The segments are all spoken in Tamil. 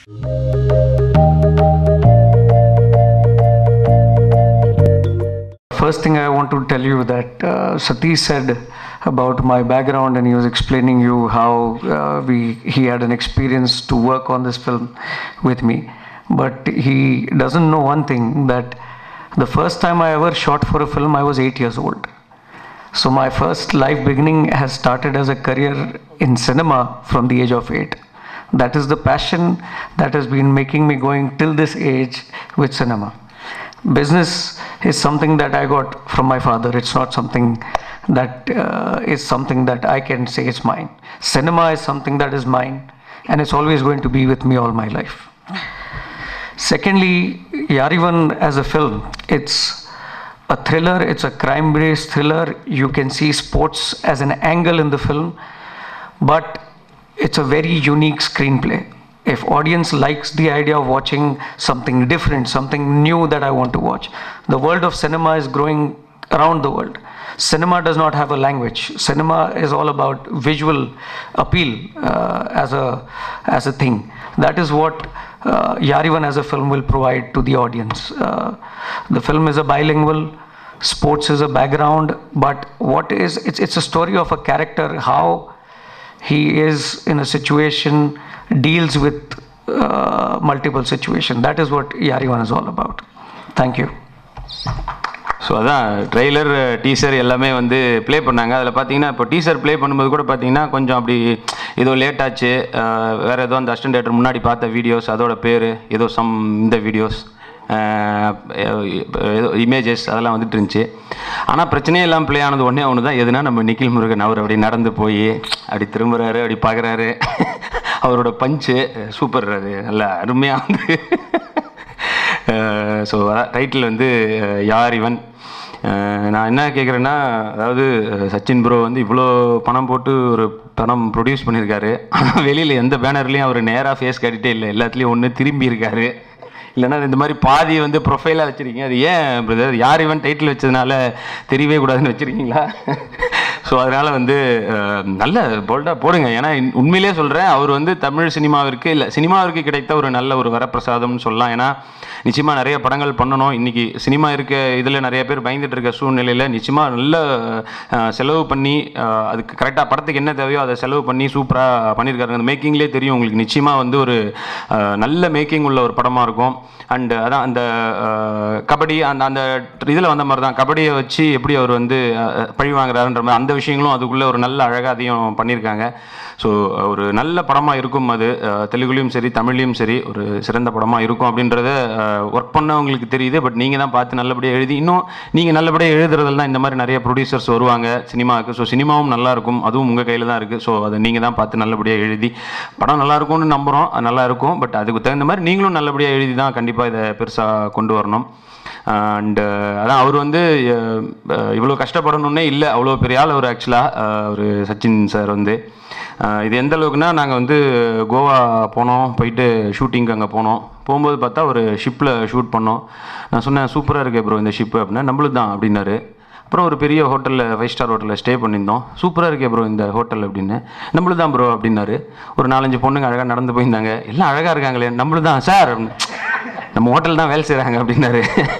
First thing I want to tell you that uh, Satish said about my background, and he was explaining you how uh, we he had an experience to work on this film with me, but he doesn't know one thing that the first time I ever shot for a film, I was eight years old. So my first life beginning has started as a career in cinema from the age of eight. That is the passion that has been making me going till this age with cinema. Business is something that I got from my father. It's not something that uh, is something that I can say is mine. Cinema is something that is mine, and it's always going to be with me all my life. Secondly, Yarivan as a film, it's a thriller, it's a crime based thriller. You can see sports as an angle in the film, but it's a very unique screenplay. If audience likes the idea of watching something different, something new that I want to watch, the world of cinema is growing around the world. Cinema does not have a language. Cinema is all about visual appeal uh, as a as a thing. That is what uh, Yarivan as a film will provide to the audience. Uh, the film is a bilingual. Sports is a background, but what is it's it's a story of a character how he is in a situation deals with uh, multiple situation. That is what Yarivan is all about. Thank you. So அதான் ட்ரெய்லர் டீசர் எல்லாமே வந்து ப்ளே பண்ணாங்க அதில் பார்த்தீங்கன்னா இப்போ டீசர் ப்ளே பண்ணும்போது கூட பார்த்தீங்கன்னா கொஞ்சம் அப்படி ஏதோ லேட் ஆச்சு அஹ் வேற ஏதோ அந்த அசிஸ்டன்ட் டேரக்டர் முன்னாடி பார்த்த வீடியோஸ் அதோட பேர் ஏதோ சம் இந்த வீடியோஸ் ஏதோ இமேஜஸ் அதெல்லாம் வந்துட்டு இருந்துச்சு ஆனால் பிரச்சனையே எல்லாம் ப்ளே ஆனது ஒன்றே ஒன்று தான் எதுனா நம்ம நிக்கில் முருகன் அவர் அப்படி நடந்து போய் அப்படி திரும்புறாரு அப்படி பார்க்குறாரு அவரோட பஞ்சு சூப்பர் அது நல்லா அருமையாக வந்து ஸோ டைட்டில் வந்து அஹ், யார் இவன் அஹ், நான் என்ன கேட்குறேன்னா அதாவது அஹ், சச்சின் ப்ரோ வந்து இவ்வளோ பணம் போட்டு ஒரு படம் ப்ரொடியூஸ் பண்ணியிருக்காரு ஆனால் வெளியில் எந்த பேனர்லேயும் அவர் நேராக ஃபேஸ் காட்டிகிட்டே இல்லை எல்லாத்துலேயும் ஒன்று திரும்பி இருக்காரு இல்லைன்னா இந்த மாதிரி பாதி வந்து ப்ரொஃபைலாக வச்சுருக்கீங்க அது ஏன் பிரதர் யார் இவன் டைட்டில் வச்சதுனால தெரியவே கூடாதுன்னு வச்சுருக்கீங்களா ஸோ அதனால் வந்து அஹ், நல்ல போல்டாக போடுங்க ஏன்னா இன்- உண்மையிலே சொல்கிறேன் அவர் வந்து தமிழ் சினிமாவிற்கு இல்லை சினிமாவிற்கு கிடைத்த ஒரு நல்ல ஒரு வரப்பிரசாதம்னு சொல்லலாம் ஏன்னா நிச்சயமாக நிறைய படங்கள் பண்ணணும் இன்றைக்கி சினிமா இருக்க இதில் நிறைய பேர் பயந்துட்டு இருக்க சூழ்நிலையில் நிச்சயமாக நல்ல அஹ், செலவு பண்ணி அஹ், அதுக்கு கரெக்டாக படத்துக்கு என்ன தேவையோ அதை செலவு பண்ணி சூப்பராக பண்ணியிருக்காரு அந்த மேக்கிங்லேயே தெரியும் உங்களுக்கு நிச்சயமாக வந்து ஒரு அஹ், நல்ல மேக்கிங் உள்ள ஒரு படமாக இருக்கும் அண்ட் அதான் அந்த அஹ், கபடி அந்த அந்த இதில் வந்த மாதிரி தான் கபடியை வச்சு எப்படி அவர் வந்து அஹ், பழி வாங்குறாருன்ற மாதிரி அந்த விஷயங்களும் அதுக்குள்ளே ஒரு நல்ல அழகாக அதையும் பண்ணியிருக்காங்க ஸோ ஒரு நல்ல படமாக இருக்கும் அது அஹ், தெலுங்குலையும் சரி தமிழ்லையும் சரி ஒரு சிறந்த படமாக இருக்கும் அப்படின்றத ஒர்க் பண்ணவங்களுக்கு தெரியுது பட் நீங்கள் தான் பார்த்து நல்லபடியாக எழுதி இன்னும் நீங்கள் நல்லபடியாக எழுதுறதுல தான் இந்த மாதிரி நிறைய ப்ரொடியூசர்ஸ் வருவாங்க சினிமாவுக்கு ஸோ சினிமாவும் நல்லா இருக்கும் அதுவும் உங்கள் கையில் தான் இருக்குது ஸோ அதை நீங்கள் தான் பார்த்து நல்லபடியாக எழுதி படம் நல்லா இருக்கும்னு நம்புகிறோம் அது நல்லா இருக்கும் பட் அதுக்கு தகுந்த மாதிரி நீங்களும் நல்லபடியாக எழுதி தான் கண்டிப்பாக இதை பெருசாக கொண்டு வரணும் அண்டு அதான் அவர் வந்து அஹ், இவ்வளோ கஷ்டப்படணுன்னே இல்லை அவ்வளோ பெரிய ஆள் அவர் ஆக்சுவலாக ஒரு சச்சின் சார் வந்து அஹ், இது எந்த அளவுக்குன்னா நாங்கள் வந்து கோவா போனோம் போயிட்டு ஷூட்டிங்க்கு அங்கே போனோம் போகும்போது பார்த்தா ஒரு ஷிப்பில் ஷூட் பண்ணோம் நான் சொன்னேன் சூப்பராக இருக்கே ப்ரோ இந்த ஷிப்பு அப்படின்னா நம்மளுக்கு தான் அப்படின்னாரு அப்புறம் ஒரு பெரிய ஹோட்டலில் ஃபைவ் ஸ்டார் ஹோட்டலில் ஸ்டே பண்ணியிருந்தோம் சூப்பராக இருக்கே ப்ரோ இந்த ஹோட்டல் அப்படின்னு நம்மளும் தான் ப்ரோ அப்படின்னாரு ஒரு நாலஞ்சு பொண்ணுங்க அழகாக நடந்து போயிருந்தாங்க எல்லாம் அழகாக இருக்காங்களே நம்மளும் தான் சார் அப்படின்னு. நம்ம ஹோட்டல் தான் வேலை செய்கிறாங்க அப்படின்னாரு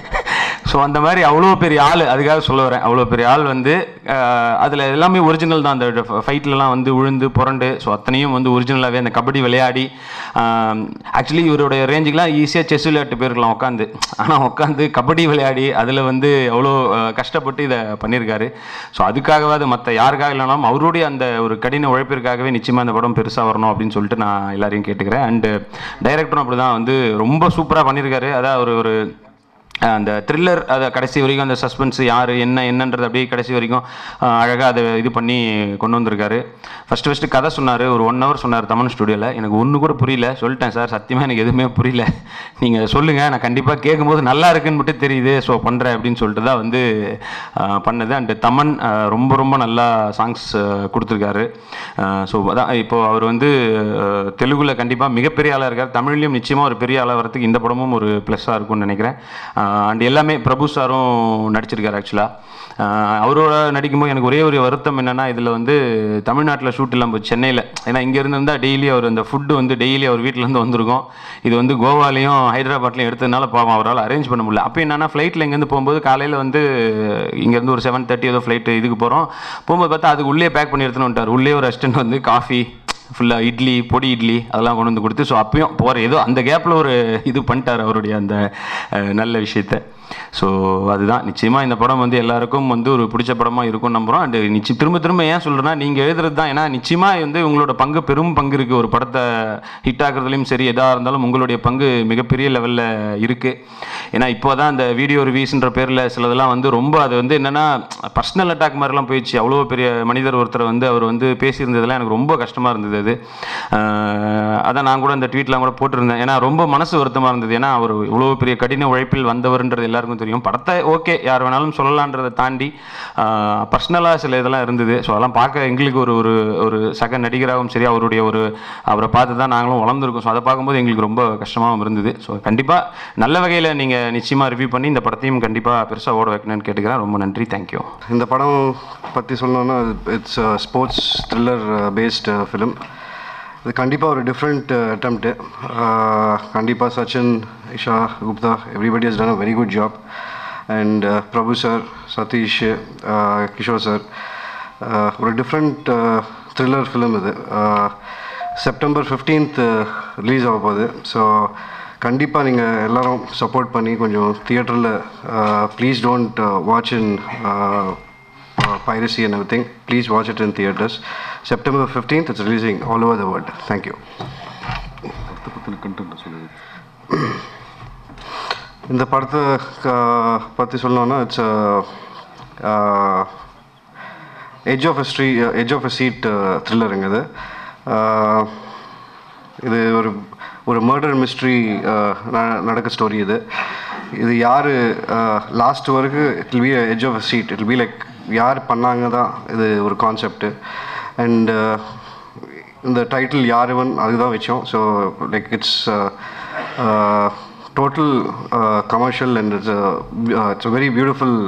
ஸோ அந்த மாதிரி அவ்வளோ பெரிய ஆள் அதுக்காக சொல்ல வரேன் அவ்வளோ பெரிய ஆள் வந்து அதில் எல்லாமே ஒரிஜினல் தான் அந்த ஃபைட்லலாம் வந்து உழுந்து புரண்டு ஸோ அத்தனையும் வந்து ஒரிஜினலாகவே அந்த கபடி விளையாடி ஆக்சுவலி இவருடைய ரேஞ்சுக்கெலாம் ஈஸியாக செஸ் விளையாட்டு போயிருக்கலாம் உட்காந்து ஆனால் உட்காந்து கபடி விளையாடி அதில் வந்து அவ்வளோ அஹ், கஷ்டப்பட்டு இதை பண்ணியிருக்காரு ஸோ அதுக்காகவாது மற்ற யாருக்காக இல்லைனாலும் அவருடைய அந்த ஒரு கடின உழைப்பிற்காகவே நிச்சயமாக அந்த படம் பெருசாக வரணும் அப்படின்னு சொல்லிட்டு நான் எல்லாரையும் கேட்டுக்கிறேன் அண்டு டைரக்டரும் அப்படி தான் வந்து ரொம்ப சூப்பராக பண்ணியிருக்காரு அதான் ஒரு ஒரு அந்த த்ரில்லர் அதை கடைசி வரைக்கும் அந்த சஸ்பென்ஸ் யார் என்ன என்னன்றது அப்படியே கடைசி வரைக்கும் அழகாக அதை இது பண்ணி கொண்டு வந்திருக்காரு ஃபஸ்ட்டு ஃபஸ்ட்டு கதை சொன்னார் ஒரு ஒன் ஹவர் சொன்னார் தமிழ் ஸ்டுடியோவில் எனக்கு ஒன்று கூட புரியல சொல்லிட்டேன் சார் சத்தியமாக எனக்கு எதுவுமே புரியல நீங்கள் சொல்லுங்கள் நான் கண்டிப்பாக கேட்கும்போது நல்லா இருக்குன்னு மட்டும் தெரியுது ஸோ பண்ணுறேன் அப்படின்னு சொல்லிட்டு தான் வந்து ஆஹ், பண்ணது அண்ட் தமன் ஆஹ், ரொம்ப ரொம்ப நல்லா சாங்ஸ் கொடுத்துருக்காரு ஸோ அதான் இப்போ அவர் வந்து ஆஹ், தெலுங்குல கண்டிப்பாக மிகப்பெரிய ஆளாக இருக்கார் தமிழ்லையும் நிச்சயமாக ஒரு பெரிய ஆளாக வரதுக்கு இந்த படமும் ஒரு ப்ளஸ்ஸாக இருக்கும்னு நினைக்கிறேன் அண்ட் எல்லாமே பிரபு சாரும் நடிச்சிருக்காரு ஆக்சுவலாக அவரோட நடிக்கும்போது எனக்கு ஒரே ஒரு வருத்தம் என்னென்னா இதில் வந்து தமிழ்நாட்டில் ஷூட் இல்லாமல் சென்னையில் ஏன்னா இங்கேருந்து இருந்தால் டெய்லி அவர் அந்த ஃபுட்டு வந்து டெய்லி அவர் வீட்டிலேருந்து வந்திருக்கும் இது வந்து கோவாலையும் ஹைதராபாத்லையும் எடுத்ததுனால பாவம் அவரால் அரேஞ்ச் பண்ண முடியல அப்போ என்னன்னா ஃப்ளைட்டில் இங்கேருந்து போகும்போது காலையில் வந்து இங்கேருந்து ஒரு செவன் தேர்ட்டி ஏதோ ஃப்ளைட்டு இதுக்கு போகிறோம் போகும்போது பார்த்தா அதுக்கு உள்ளே பேக் பண்ணி எடுத்துன்னு வந்துட்டார் உள்ளே ஒரு அசிஸ்டன்ட் வந்து காஃபி ஃபுல்லாக இட்லி பொடி இட்லி அதெல்லாம் கொண்டு வந்து கொடுத்து ஸோ அப்பயும் போகிற ஏதோ அந்த கேப்பில் ஒரு இது பண்ணிட்டார் அவருடைய அந்த அஹ், நல்ல விஷயத்த ஸோ அதுதான் நிச்சயமாக இந்த படம் வந்து எல்லாருக்கும் வந்து ஒரு பிடிச்ச படமாக இருக்கும் நம்புகிறோம் அண்டு நிச்சயம் திரும்ப திரும்ப ஏன் சொல்கிறேன்னா நீங்கள் எழுதுறது தான் ஏன்னா நிச்சயமாக வந்து உங்களோட பங்கு பெரும் பங்கு இருக்குது ஒரு படத்தை ஹிட் ஆக்குறதுலையும் சரி எதாக இருந்தாலும் உங்களுடைய பங்கு மிகப்பெரிய லெவலில் இருக்குது ஏன்னா இப்போ தான் அந்த வீடியோ ரிவ்யூஸ்ன்ற பேரில் சிலதெல்லாம் வந்து ரொம்ப அது வந்து என்னென்னா பர்சனல் அட்டாக் மாதிரிலாம் போயிடுச்சு அவ்வளோ பெரிய மனிதர் ஒருத்தர் வந்து அவர் வந்து பேசியிருந்ததெல்லாம் எனக்கு ரொம்ப கஷ்டமாக இருந்தது அது அஹ் அதான் நான் கூட அந்த ட்வீட்லாம் கூட போட்டிருந்தேன் ஏன்னா ரொம்ப மனசு வருத்தமாக இருந்தது ஏன்னா அவர் இவ்வளோ பெரிய கடின உழைப்பில் வந்தவர்ன்றது எல்லாருக்கும் தெரியும் படத்தை ஓகே யார் வேணாலும் சொல்லலான்றதை தாண்டி பர்சனலாக சில இதெல்லாம் இருந்தது ஸோ அதெல்லாம் பார்க்க எங்களுக்கு ஒரு ஒரு ஒரு சக நடிகராகவும் சரி அவருடைய ஒரு அவரை பார்த்து தான் நாங்களும் வளர்ந்துருக்கோம் ஸோ அதை பார்க்கும்போது எங்களுக்கு ரொம்ப கஷ்டமாகவும் இருந்தது ஸோ கண்டிப்பாக நல்ல வகையில் நீங்கள் நிச்சயமாக ரிவ்யூ பண்ணி இந்த படத்தையும் கண்டிப்பாக பெருசாக ஓட வைக்கணும்னு கேட்டுக்கிறேன் ரொம்ப நன்றி தேங்க்யூ இந்த படம் பற்றி சொல்லணும்னா it's sports thriller based film இது கண்டிப்பாக ஒரு டிஃப்ரெண்ட் அட்டம்ப்ட்டு கண்டிப்பாக Sachin Isha Gupta everybody has done a very good job and Prabhu sir Sathish Kishore sir ஒரு டிஃப்ரெண்ட் த்ரில்லர் ஃபிலிம் இது செப்டம்பர் ஃபிஃப்டீன்த் ரிலீஸ் ஆக போகுது ஸோ கண்டிப்பாக நீங்கள் எல்லாரும் சப்போர்ட் பண்ணி கொஞ்சம் தியேட்டரில் please don't watch in piracy and everything, please watch it in theaters. September 15th, it's releasing all over the world. Thank you. இந்த படத்தை க- பற்றி சொல்லணும்னா இட்ஸ் எட்ஜ் ஆஃப் அ ஸ்ட்ரீ எட்ஜ் ஆஃப் அ சீட் த்ரில்லருங்க இது Uh, இது ஒரு ஒரு மர்டர் மிஸ்ட்ரி நடக்க ஸ்டோரி இது இது யார் லாஸ்ட் வரைக்கும் it will be edge of a seat it be like யார் பண்ணாங்க தான் இது ஒரு கான்செப்ட் அண்ட் இந்த டைட்டில் யாருவன் அதுதான் வச்சோம் so like it's total commercial and it's it's very beautiful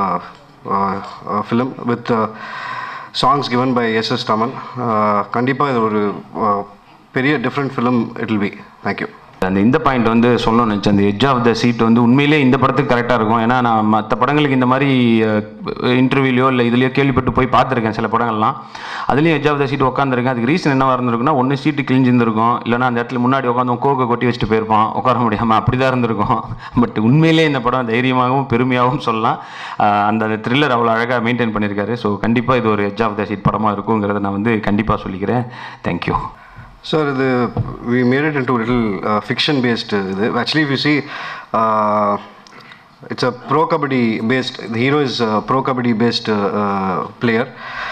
film with songs given by S S Thaman கண்டிப்பாக இது ஒரு uh, பெரிய different film it will be thank you அந்த இந்த பாயிண்ட் வந்து சொல்லணும்னு நினச்சேன் அந்த எட்ஜ் ஆஃப் த சீட் வந்து உண்மையிலே இந்த படத்துக்கு கரெக்டாக இருக்கும் ஏன்னா நான் மற்ற படங்களுக்கு இந்த மாதிரி இன்டர்வியூலையோ இல்லை இதுலையோ கேள்விப்பட்டு போய் பார்த்துருக்கேன் சில படங்கள்லாம் அதுலேயும் எட்ஜ் ஆஃப் த சீட் உட்காந்துருக்கேன் அதுக்கு ரீசன் என்னவா இருந்திருக்குன்னா ஒன்று சீட்டு கிழிஞ்சிருந்திருக்கும் இல்லைனா அந்த இடத்துல முன்னாடி உட்காந்து கோக்கை கொட்டி வச்சுட்டு போயிருப்பான் உட்கார முடியாமல் அப்படி தான் இருந்திருக்கும் பட் உண்மையிலே இந்த படம் தைரியமாகவும் பெருமையாகவும் சொல்லலாம் அஹ் அந்த த்ரில்லர் அவ்வளோ அழகாக மெயின்டைன் பண்ணியிருக்காரு ஸோ கண்டிப்பாக இது ஒரு எட்ஜ் ஆஃப் த சீட் படமாக இருக்குங்கிறத நான் வந்து கண்டிப்பாக சொல்லிக்கிறேன் தேங்க்யூ சார் இது we made it into little fiction based இது actually we see it's a pro kabaddi based the hero is pro kabaddi based player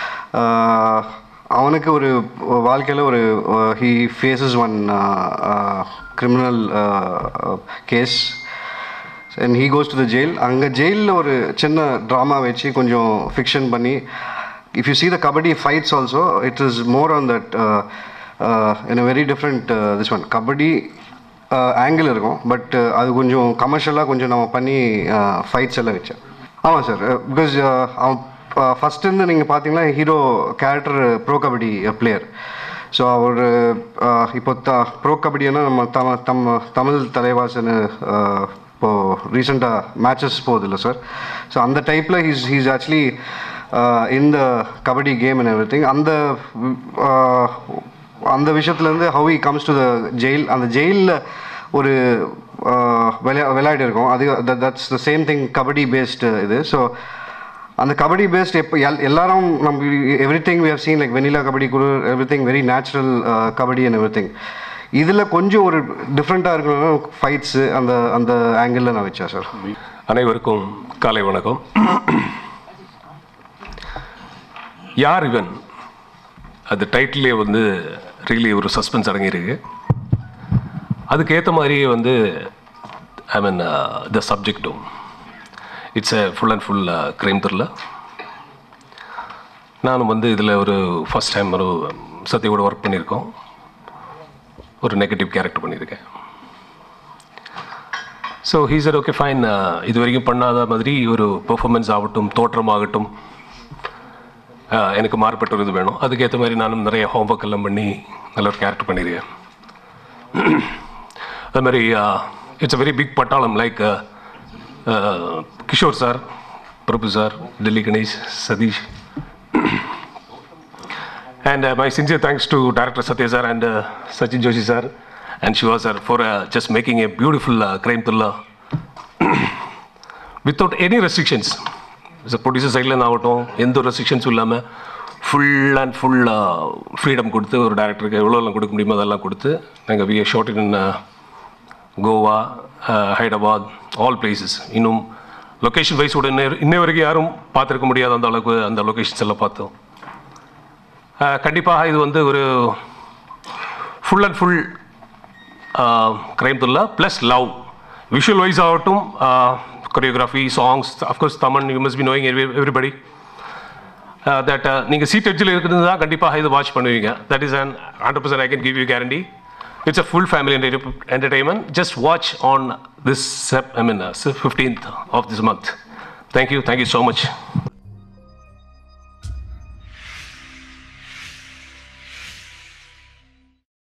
அவனுக்கு ஒரு வாழ்க்கையில் ஒரு he faces one criminal case and he goes to the jail அங்கே ஜெயிலில் ஒரு சின்ன ட்ராமா வச்சு கொஞ்சம் ஃபிக்ஷன் பண்ணி if you see the kabaddi fights also it is more on that in a very different this one kabaddi angle இருக்கும் பட் அது கொஞ்சம் கமர்ஷியலாக கொஞ்சம் நம்ம பண்ணி ஃபைட்ஸ் எல்லாம் வச்சேன் ஆமாம் சார் பிகாஸ் அவன் ஃபஸ்ட்டுருந்து நீங்கள் பார்த்தீங்கன்னா hero character pro kabaddi player so அவர் இப்போ த ப்ரோ கபடினா நம்ம தம தம் தமிழ் தலைவாசன்னு இப்போது ரீசெண்டாக மேட்சஸ் போகுது இல்லை சார் ஸோ அந்த டைப்பில் ஹீஸ் ஹீஸ் ஆக்சுவலி இந்த kabaddi game and everything அந்த uh, அந்த விஷயத்துலேருந்து how he comes to the jail அந்த ஜெயிலில் ஒரு uh, விளையா விளையாடி இருக்கோம் அது that's the same thing kabaddi based இது ஸோ அந்த கபடி பேஸ்ட் எப்போ எல் எல்லாரும் நம்ம everything we have seen like Vennila Kabaddi Kuzhu everything very natural kabaddi and everything இதில் கொஞ்சம் ஒரு டிஃப்ரெண்ட்டாக இருக்கணும் ஃபைட்ஸு அந்த அந்த ஆங்கிளில் நான் வச்சேன் சார் அனைவருக்கும் காலை வணக்கம் யார் இவன் அது டைட்டிலே வந்து ரியலி ஒரு சஸ்பென்ஸ் அடங்கியிருக்கு அதுக்கேற்ற மாதிரியே வந்து ஐ மீன் த சப்ஜெக்டும் it's a full and full crime thriller நானும் வந்து இதில் ஒரு ஃபஸ்ட் டைம் ஒரு சத்தியோட ஒர்க் பண்ணியிருக்கோம் ஒரு நெகட்டிவ் கேரக்டர் பண்ணியிருக்கேன் so he sir okay fine இது வரைக்கும் பண்ணாத மாதிரி ஒரு பெர்ஃபார்மன்ஸ் ஆகட்டும் தோற்றம் ஆகட்டும் ஆஹ் எனக்கு மாறுபட்ட ஒரு இது வேணும் அதுக்கேற்ற மாதிரி நானும் நிறைய ஹோம்ஒர்க் எல்லாம் பண்ணி நல்ல ஒரு கேரக்டர் பண்ணியிருக்கேன் அது மாதிரி இட்ஸ் அ வெரி பிக் பட்டாளம் like Kishore sir Prabhu sir Delhi Ganesh Sathish And uh, my sincere thanks to Director Satya sir and uh, Sachin Joshi sir and Shiva sir for uh, just making a beautiful uh, crime thriller without any restrictions. as a producer சைட்லேருந்து ஆகட்டும் எந்த ஒரு ரெஸ்ட்ரிக்ஷன்ஸும் இல்லாமல் ஃபுல் அண்ட் ஃபுல் ஃப்ரீடம் கொடுத்து ஒரு டேரக்டருக்கு எவ்வளோலாம் கொடுக்க முடியுமோ அதெல்லாம் கொடுத்து நாங்கள் we shot in Goa Hyderabad all places இன்னும் லொக்கேஷன் வைஸோட இன்ன இன்னை வரைக்கும் யாரும் பார்த்துருக்க முடியாத அந்த அளவுக்கு அந்த லொக்கேஷன்ஸ் எல்லாம் பார்த்தோம் அஹ், கண்டிப்பாக இது வந்து ஒரு full and full crime thriller plus love visual wise ஆகட்டும் choreography songs of course Thaman you must be knowing everybody that நீங்கள் சீட் எட்ஜில் இருக்கிறது தான் கண்டிப்பாக இது வாட்ச் பண்ணுவீங்க that is and hundred percent I can give you guarantee it's a full family entertainment just watch on this I mean fifteenth of this month thank you thank you so much